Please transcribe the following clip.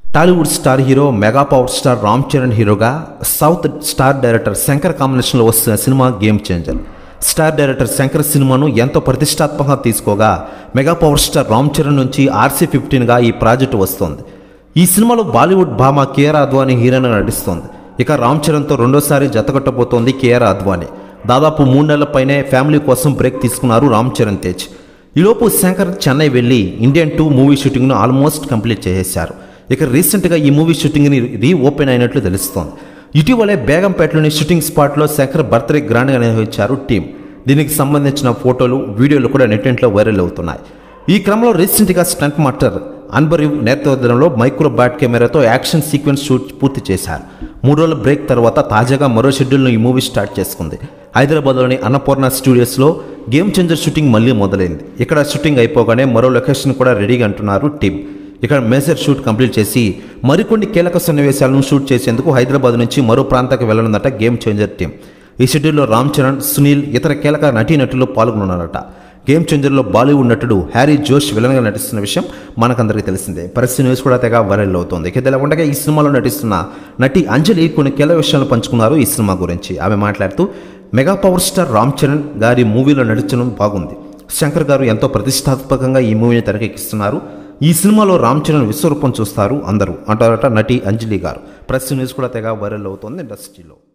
Tollywood star hero mega power star Ram Charan హీరోగా south star director Shankar కాంబినేషన్లో వస్తున్న సినిమా game changer star director Shankar సినిమాను ఎంతో ప్రతిష్టాత్మకంగా తీసుకోగా mega power star Ram Charan నుంచి ఆర్సీ ఫిఫ్టీన్గా ఈ ప్రాజెక్టు వస్తోంది ఈ సినిమాలో బాలీవుడ్ భామ కేఆర్ అద్వానీ హీరోయిన్గా నటిస్తోంది ఇక రామ్ చరణ్తో రెండోసారి జతకట్టబోతోంది కేఆర్ అద్వానీ దాదాపు మూడు నెలల పైనే ఫ్యామిలీ కోసం బ్రేక్ తీసుకున్నారు రామ్ చరణ్ తేజ్ ఈలోపు శంకర్ చెన్నై వెళ్ళి ఇండియన్ టూ మూవీ షూటింగ్ను ఆల్మోస్ట్ కంప్లీట్ చేసేశారు ఇక రీసెంట్గా ఈ మూవీ షూటింగ్ని రీ ఓపెన్ అయినట్లు తెలుస్తోంది ఇటీవలే బేగంపేటలోని షూటింగ్ స్పాట్లో శంకర్ బర్త్డే గ్రాండ్గా నిర్వహించారు టీం దీనికి సంబంధించిన ఫోటోలు వీడియోలు కూడా నెట్టింట్లో వైరల్ అవుతున్నాయి ఈ క్రమంలో రీసెంట్గా స్టంట్ మాస్టర్ అన్బరీవ్ నేతృత్వంలో మైక్రో బ్యాట్ కెమెరాతో యాక్షన్ సీక్వెన్స్ షూట్ పూర్తి చేశారు మూడు రోజుల బ్రేక్ తర్వాత తాజాగా మరో షెడ్యూల్ను ఈ మూవీ స్టార్ట్ చేసుకుంది హైదరాబాద్లోని అన్నపూర్ణ స్టూడియోస్లో గేమ్ చేంజర్ షూటింగ్ మళ్ళీ మొదలైంది ఇక్కడ షూటింగ్ అయిపోగానే మరో లొకేషన్ కూడా రెడీగా అంటున్నారు టీం ఇక్కడ మేజర్ షూట్ కంప్లీట్ చేసి మరికొన్ని కీలక సన్నివేశాలను షూట్ చేసేందుకు హైదరాబాద్ నుంచి మరో ప్రాంతానికి వెళ్లనుందట గేమ్ చేంజర్ టీం ఈ షెడ్యూల్లో రామ్ చరణ్ సునీల్ ఇతర కీలక నటీనటులు పాల్గొనున్నారట గేమ్ చేంజర్లో బాలీవుడ్ నటుడు హ్యారీ జోష్ విలన్గా నటిస్తున్న విషయం మనకందరికీ తెలిసిందే పరిస్థితి న్యూస్ కూడా తెగ వైరల్ అవుతోంది ఇక ఇలా ఉండగా ఈ సినిమాలో నటిస్తున్న నటి అంజలి కొన్ని కీలక విషయాలు పంచుకున్నారు ఈ సినిమా గురించి ఆమె మాట్లాడుతూ mega power star Ram Charan గారి మూవీలో నటించడం బాగుంది శంకర్ గారు ఎంతో ప్రతిష్టాత్మకంగా ఈ మూవీని తెరకెక్కిస్తున్నారు ఈ సినిమాలో రామ్ చరణ్ విశ్వరూపం చూస్తారు అందరూ అంటారట నటి అంజలి గారు ప్రెస్ న్యూస్ కూడా తెగ వైరల్ అవుతోంది ఇండస్ట్రీలో